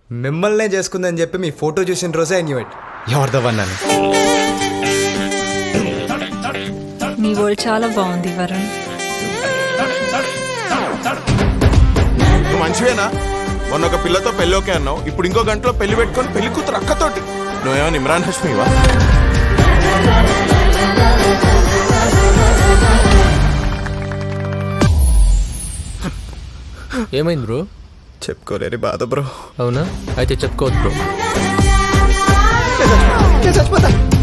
మిమ్మల్నే చేసుకుందని చెప్పి మీ ఫోటో చూసిన రోజే ఐ న్యూ ఇట్ ఎవరిదో వన్నాను మీ వరల్డ్ చాలా బాగుంది వరుణ్ నువ్వు మంచివేనా మొన్న ఒక పిల్లతో పెళ్ళి ఓకే అన్నావు ఇప్పుడు ఇంకో గంటలో పెళ్లి పెట్టుకొని పెళ్లి కూతురు అక్కతోటి నువ్వేమో ఇమ్రాన్ హష్మివా ఏమైంది బ్రో చెప్పుకోలేని బాధ బ్రో అవునా అయితే చెప్పుకోవద్దు బ్రో చచ్చిపోతా